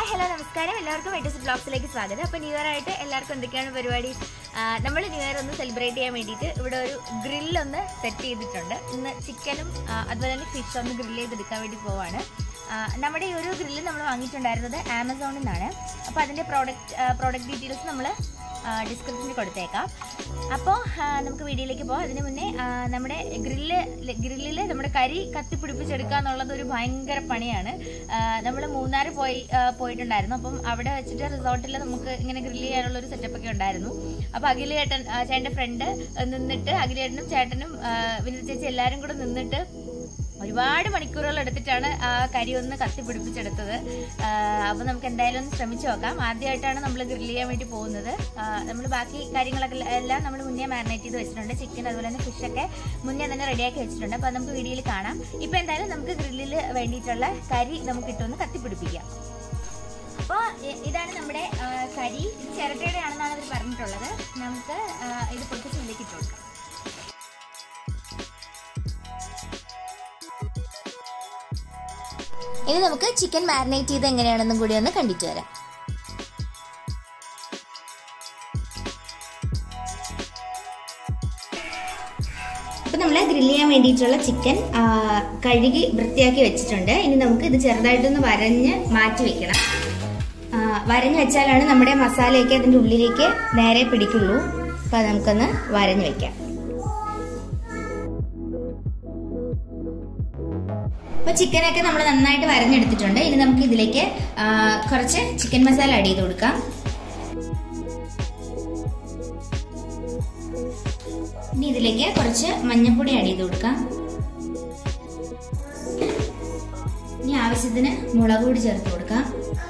hi hello നമസ്കാരം എല്ലാവർക്കും വെറ്റസ് ബ്ലോഗ്സിലേക്ക് സ്വാഗതം അപ്പോൾ ന്യൂ ഇയർ ആയിട്ട് എല്ലാവർക്കും എന്തൊക്കെയാണ് പരിപാടി നമ്മൾ ന്യൂ ഇയർ ഒന്ന് സെലിബ്രേറ്റ് ചെയ്യാൻ വേണ്ടിയിട്ട് ഇവിടെ ഒരു ഗ്രില്ലൊന്ന് സെറ്റ് ചെയ്തിട്ടുണ്ട് ഇന്ന് ചിക്കനും അതുപോലെ തന്നെ ഫിഷ് ഒന്ന് ഗ്രില്ല് ചെയ്തെടുക്കാൻ വേണ്ടി പോവാണ് ആ, നമ്മുടെ ഈ ഒരു ഗ്രില്ല് നമ്മൾ വാങ്ങിയിട്ടുണ്ടായിരുന്നത് ആമസോണിൽ നിന്നാണ് അപ്പോൾ അതിൻ്റെ പ്രോഡക്റ്റ് പ്രോഡക്റ്റ് ഡീറ്റെയിൽസ് നമ്മൾ ഡിസ്ക്രിപ്ഷനിൽ കൊടുത്തേക്കാം അപ്പോൾ നമുക്ക് വീഡിയോയിലേക്ക് പോകാം അതിന് മുന്നേ ആ, നമ്മുടെ ഗ്രില്ല് ഗ്രില്ലിൽ നമ്മുടെ കരി കത്തിപ്പിടിപ്പിച്ചെടുക്കുക എന്നുള്ളത് ഒരു ഭയങ്കര പണിയാണ് നമ്മൾ മൂന്നാർ പോയി ആ, പോയിട്ടുണ്ടായിരുന്നു അപ്പം അവിടെ വെച്ചിട്ട് റിസോർട്ടിൽ നമുക്ക് ഇങ്ങനെ ഗ്രില്ല് ചെയ്യാനുള്ള ഒരു സെറ്റപ്പ് ഒക്കെ ഉണ്ടായിരുന്നു അപ്പോൾ അഖില ചേട്ടൻ ആ, ചേട്ടൻ്റെ ഫ്രണ്ട് നിന്നിട്ട് അഖില ചേട്ടനും ചേട്ടനും ആ, വിനിത ചേച്ചി എല്ലാവരും കൂടെ നിന്നിട്ട് ഒരുപാട് മണിക്കൂറുകൾ എടുത്തിട്ടാണ് ആ കരി ഒന്ന് കത്തിപ്പിടിപ്പിച്ചെടുത്തത് അപ്പോൾ നമുക്ക് എന്തായാലും ഒന്ന് ശ്രമിച്ചു നോക്കാം ആദ്യമായിട്ടാണ് നമ്മൾ ഗ്രില്ല് ചെയ്യാൻ വേണ്ടി പോകുന്നത് നമ്മൾ ബാക്കി കാര്യങ്ങളൊക്കെ എല്ലാം നമ്മൾ മുന്നേ മാരിനേറ്റ് ചെയ്ത് വെച്ചിട്ടുണ്ട് ചിക്കൻ അതുപോലെ തന്നെ ഫിഷൊക്കെ മുന്നേ തന്നെ റെഡിയാക്കി വെച്ചിട്ടുണ്ട് അപ്പോൾ നമുക്ക് വീഡിയോയിൽ കാണാം ഇപ്പോൾ എന്തായാലും നമുക്ക് ഗ്രില്ലിൽ വേണ്ടിയിട്ടുള്ള കരി നമുക്ക് ഇട്ടൊന്ന് കത്തിപ്പിടിപ്പിക്കാം അപ്പോൾ ഇതാണ് നമ്മുടെ ആ, കരി ഇത് ചിരട്ടയുടെ ആണെന്നാണ് അവർ പറഞ്ഞിട്ടുള്ളത് നമുക്ക് ആ, ഇത് പൊട്ടിച്ച് ഇതിലേക്ക് ഇട്ട് കൊടുക്കാം ഇനി നമുക്ക് ചിക്കൻ മാരിനേറ്റ് ചെയ്ത് എങ്ങനെയാണെന്നും കൂടി ഒന്ന് കണ്ടിട്ട് വരാം അപ്പം നമ്മൾ ഗ്രില്ല് ചെയ്യാൻ വേണ്ടിയിട്ടുള്ള ചിക്കൻ ആ, കഴുകി വൃത്തിയാക്കി വെച്ചിട്ടുണ്ട് ഇനി നമുക്ക് ഇത് ചെറുതായിട്ടൊന്ന് വരഞ്ഞ് മാറ്റി വെക്കണം ആ, വരഞ്ഞ് വെച്ചാലാണ് നമ്മുടെ മസാലയൊക്കെ അതിൻ്റെ ഉള്ളിലേക്ക് നേരെ പിടിക്കുള്ളൂ അപ്പം അത് നമുക്കൊന്ന് വരഞ്ഞ് വെക്കാം അപ്പോൾ ചിക്കനൊക്കെ നമ്മൾ നന്നായിട്ട് വരഞ്ഞെടുത്തിട്ടുണ്ട് ഇനി നമുക്ക് ഇതിലേക്ക് ആ, കുറച്ച് ചിക്കൻ മസാല ആഡ് ചെയ്ത് കൊടുക്കാം ഇനി ഇതിലേക്ക് കുറച്ച് മഞ്ഞൾപ്പൊടി ആഡ് ചെയ്ത് കൊടുക്കാം ഇനി ആവശ്യത്തിന് മുളക് പൊടി ചേർത്ത് കൊടുക്കാം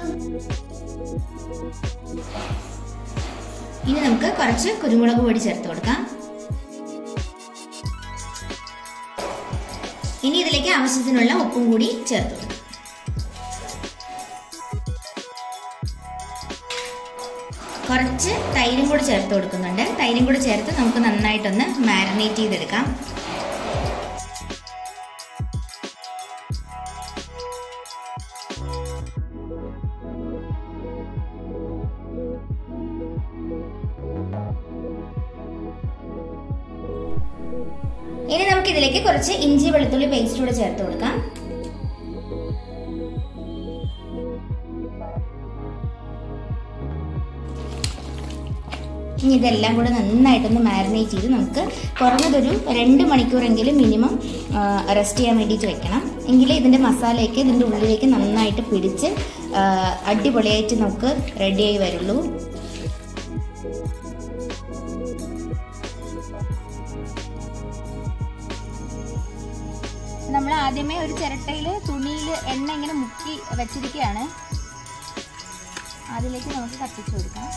ഇനി നമുക്ക് കുറച്ച് കുരുമുളക് പൊടി ചേർത്ത് കൊടുക്കാം ഇനി ഇതിലേക്ക് ആവശ്യത്തിനുള്ള ഉപ്പും കൂടി ചേർത്ത് കൊടുക്കാം കുറച്ച് തൈരും കൂടി ചേർത്ത് കൊടുക്കുന്നുണ്ട് തൈരും കൂടി ചേർത്ത് നമുക്ക് നന്നായിട്ടൊന്ന് മാരിനേറ്റ് ചെയ്തെടുക്കാം ഇനി നമുക്ക് ഇതിലേക്ക് കുറച്ച് ഇഞ്ചി വെളുത്തുള്ളി പേസ്റ്റ് കൂടെ ചേർത്ത് കൊടുക്കാം ഇനി ഇതെല്ലാം കൂടെ നന്നായിട്ടൊന്ന് മാരിനേറ്റ് ചെയ്ത് നമുക്ക് കുറഞ്ഞതൊരു രണ്ട് മണിക്കൂറെങ്കിലും മിനിമം റെസ്റ്റ് ചെയ്യാൻ വേണ്ടിയിട്ട് വെക്കണം എങ്കിലേ ഇതിൻ്റെ മസാലയൊക്കെ ഇതിൻ്റെ ഉള്ളിലേക്ക് നന്നായിട്ട് പിടിച്ച് ആ, അടിപൊളിയായിട്ട് നമുക്ക് റെഡിയായി വരുള്ളൂ നമ്മൾ ആദ്യമേ ഒരു ചിരട്ടയിൽ തുണിയിൽ എണ്ണ ഇങ്ങനെ മുക്കി വെച്ചിരിക്കുകയാണ് അതിലേക്ക് നമുക്ക് കത്തിച്ചു കൊടുക്കാം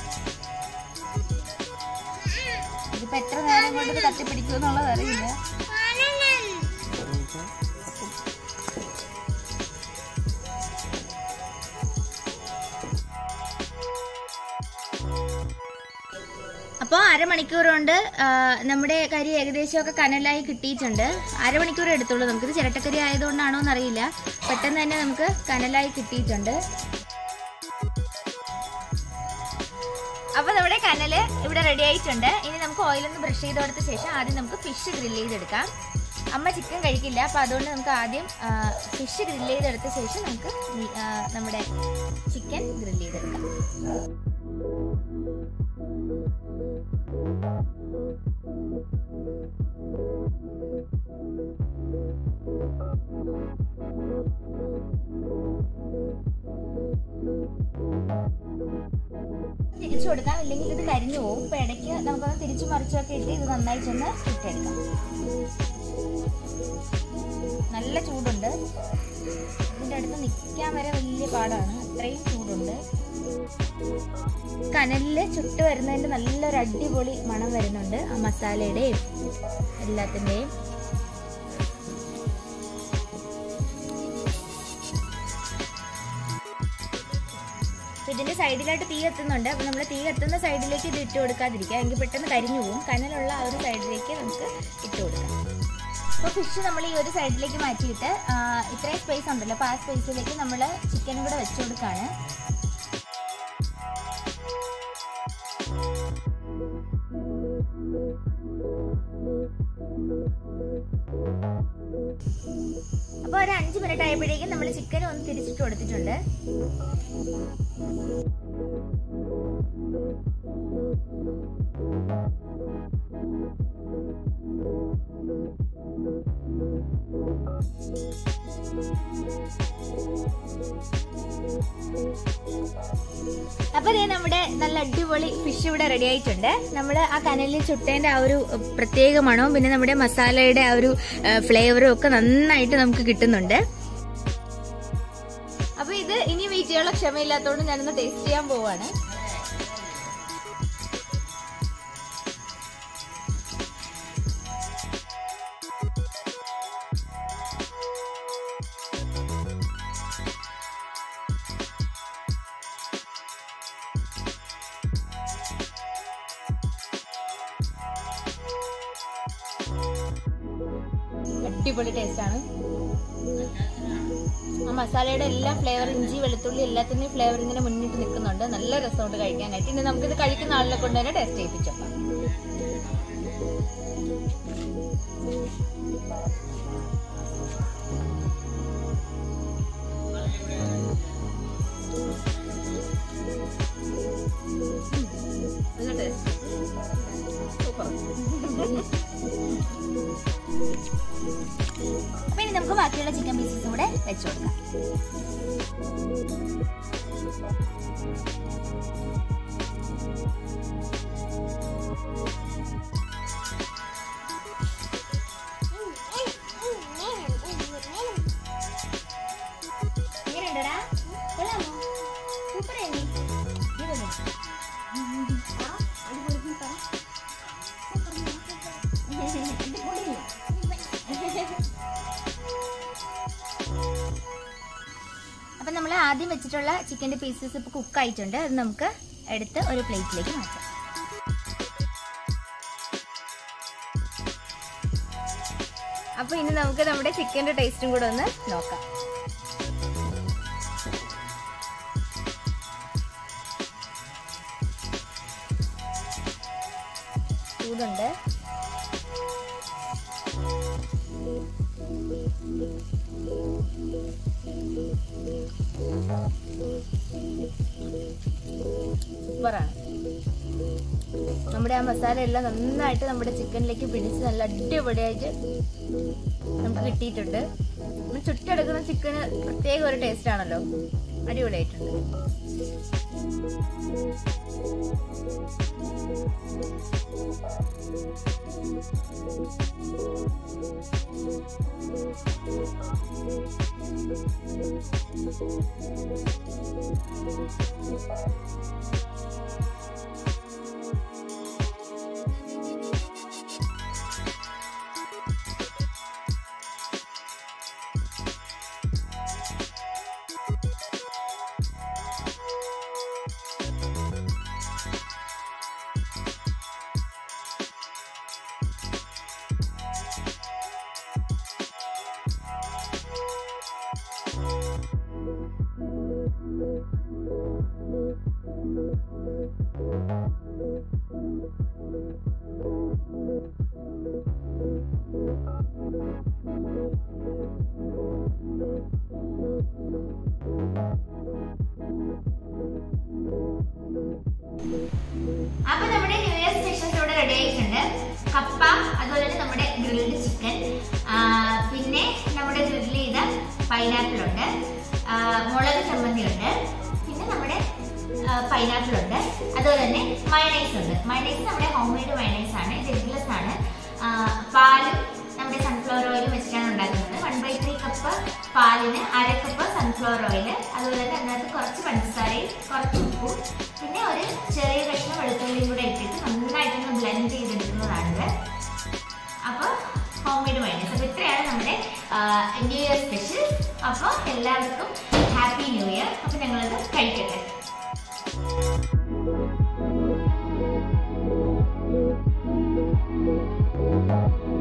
ഇതിപ്പോ എത്ര നേരം കൊണ്ട് ഇത് കത്തിപ്പിടിക്കും എന്നുള്ളത് അറിയില്ല അപ്പോൾ അരമണിക്കൂർ കൊണ്ട് ആ, നമ്മുടെ കരി ഏകദേശമൊക്കെ കനലായി കിട്ടിയിട്ടുണ്ട് അരമണിക്കൂർ എടുത്തുള്ളൂ നമുക്കിത് ചിരട്ടക്കരി ആയതുകൊണ്ടാണോ എന്നറിയില്ല പെട്ടെന്ന് തന്നെ നമുക്ക് കനലായി കിട്ടിയിട്ടുണ്ട് അപ്പോൾ നമ്മുടെ കനല് ഇവിടെ റെഡി ആയിട്ടുണ്ട് ഇനി നമുക്ക് ഓയിലൊന്ന് ബ്രഷ് ചെയ്ത് കൊടുത്ത ശേഷം ആദ്യം നമുക്ക് ഫിഷ് ഗ്രില്ല് ചെയ്തെടുക്കാം അമ്മ ചിക്കൻ കഴിക്കില്ല അപ്പോൾ അതുകൊണ്ട് നമുക്ക് ആദ്യം ഫിഷ് ഗ്രില്ല് ചെയ്തെടുത്ത ശേഷം നമുക്ക് ഈ, ആ, നമ്മുടെ ചിക്കൻ ഗ്രില്ല് ചെയ്തെടുക്കാം തിരിച്ചു കൊടുക്കാം ഇല്ലെങ്കിൽ ഇത് കരിഞ്ഞു പോകും ഇപ്പൊ ഇടയ്ക്ക് നമുക്കൊന്ന് തിരിച്ചു മറിച്ചൊക്കെ ഇട്ട് ഇത് നന്നായിട്ടൊന്ന് ഇട്ടെടുക്കാം നല്ല ചൂടുണ്ട് ഇതിൻ്റെ അടുത്ത് നിൽക്കാൻ വരെ വലിയ പാടാണ് അത്രയും ചൂടുണ്ട് കനലില് ചുട്ട് വരുന്നതിൻ്റെ നല്ലൊരു അടിപൊളി മണം വരുന്നുണ്ട് ആ മസാലയുടെയും എല്ലാത്തിൻ്റെയും അപ്പൊ ഇതിന്റെ സൈഡിലായിട്ട് തീ എത്തുന്നുണ്ട് അപ്പൊ നമ്മൾ തീ എത്തുന്ന സൈഡിലേക്ക് ഇത് ഇട്ട് കൊടുക്കാതിരിക്കുക എങ്കിൽ പെട്ടെന്ന് കരിഞ്ഞു പോകും കനലുള്ള ആ ഒരു സൈഡിലേക്ക് നമുക്ക് ഇട്ട് കൊടുക്കാം അപ്പോൾ ഫിഷ് നമ്മൾ ഈ ഒരു സൈഡിലേക്ക് മാറ്റിയിട്ട് ആ, ഇത്രയും സ്പേസ് ഉണ്ടല്ലോ അപ്പോൾ ആ സ്പേസിലേക്ക് നമ്മൾ ചിക്കനും കൂടെ വെച്ച് കൊടുക്കുകയാണ് അഞ്ച് മിനിറ്റ് ആയപ്പോഴേക്കും നമ്മൾ ചിക്കൻ ഒന്ന് തിരിച്ചിട്ട് കൊടുത്തിട്ടുണ്ട് അപ്പൊ ദേ നമ്മുടെ നല്ല അടിപൊളി ഫിഷ് ഇവിടെ റെഡി ആയിട്ടുണ്ട് നമ്മൾ ആ കനലിൽ ചുട്ടേന്റെ ആ ഒരു അഹ്, പ്രത്യേക മണവും പിന്നെ നമ്മുടെ മസാലയുടെ ആ ഒരു ഫ്ലേവറും ഒക്കെ നന്നായിട്ട് നമുക്ക് കിട്ടുന്നുണ്ട് അപ്പൊ ഇത് ഇനി വെയിറ്റ് ചെയ്യാനുള്ള ക്ഷമയില്ലാത്തതുകൊണ്ട് ഞാനൊന്ന് ടേസ്റ്റ് ചെയ്യാൻ പോവാണ് അടിപൊളി ടേസ്റ്റ് ആണ് ആ മസാലയുടെ എല്ലാ ഫ്ലേവർ ഇഞ്ചി വെളുത്തുള്ളി എല്ലാത്തിന്റെയും ഫ്ലേവർ ഇങ്ങനെ മുന്നിട്ട് നിൽക്കുന്നുണ്ട് നല്ല രസമുണ്ട് കഴിക്കാനായിട്ട് ഇനി നമുക്കിത് കഴിക്കുന്ന ആളിനെ കൊണ്ട് തന്നെ ടേസ്റ്റ് ചെയ്യിപ്പിച്ചോക്കാം നല്ല ടേസ്റ്റ് സൂപ്പർ അപ്പൊ ഇനി നമുക്ക് ബാക്കിയുള്ള ചിക്കൻ പീസസും കൂടെ വെച്ചു കൊടുക്കാം എങ്ങനെയുണ്ടെടാ കൊള്ളാമോ സൂപ്പർ ആയി അപ്പം നമ്മൾ ആദ്യം വെച്ചിട്ടുള്ള ചിക്കൻ്റെ പീസസ് ഇപ്പോൾ കുക്ക് ആയിട്ടുണ്ട് അത് നമുക്ക് എടുത്ത് ഒരു പ്ലേറ്റിലേക്ക് മാറ്റാം അപ്പോൾ ഇനി നമുക്ക് നമ്മുടെ ചിക്കൻ്റെ ടേസ്റ്റും കൂടെ ഒന്ന് നോക്കാം ചൂടുണ്ട് സൂപ്പറാണ് നമ്മുടെ ആ മസാല എല്ലാം നന്നായിട്ട് നമ്മുടെ ചിക്കനിലേക്ക് പിടിച്ച് നല്ല അടിപൊളിയായിട്ട് നമുക്ക് കിട്ടിയിട്ടുണ്ട് നമ്മൾ ചുട്ടെടുക്കുന്ന ചിക്കന് പ്രത്യേക ഒരു ടേസ്റ്റ് ആണല്ലോ അടിപൊളിയായിട്ടുണ്ട് അപ്പൊ നമ്മുടെ ന്യൂ ഇയർ സ്പെഷ്യൽസ് ഇവിടെ റെഡി ആയിട്ടുണ്ട് കപ്പ അതുപോലെ തന്നെ നമ്മുടെ ഗ്രിൽഡ് ചിക്കൻ പിന്നെ നമ്മുടെ ഗ്രിൽ ചെയ്ത പൈനാപ്പിൾ ഉണ്ട് ആ, മുളക് ചമ്മന്തി ഉണ്ട് പിന്നെ നമ്മുടെ പൈനാപ്പിൾ ഉണ്ട് അതുപോലെ തന്നെ മയണൈസ് ഉണ്ട് മയണൈസ് നമ്മുടെ ഹോം മെയ്ഡ് മയണൈസ് ആണ് ഇത് എഗ്ലെസ് ആണ് ആ, പാലും നമ്മുടെ സൺഫ്ലവർ ഓയിലും വെച്ചിട്ടാണ് ഉണ്ടാക്കുന്നത് വൺ ബൈ ത്രീ കപ്പ് പാലിന് അര കപ്പ് സൺഫ്ലവർ ഓയിൽ അതുപോലെ തന്നെ അതിനകത്ത് കുറച്ച് പഞ്ചസാരയും കുറച്ച് ഉപ്പും പിന്നെ ഒരു ചെറിയ കഷ്ണം വെളുത്തുള്ളിയും കൂടെ ഇട്ടിട്ട് നന്നായിട്ടൊന്ന് ബ്ലെൻഡ് ചെയ്തെടുക്കുന്നതാണിത് അപ്പോൾ ഹോം മെയ്ഡ് മൈനസ് അപ്പോൾ ഇത്രയാണ് നമ്മുടെ ന്യൂ ഇയർ സ്പെഷ്യൽ അപ്പോൾ എല്ലാവർക്കും ഹാപ്പി ന്യൂ ഇയർ അപ്പോൾ ഞങ്ങളത് കഴിക്കട്ടെ Thank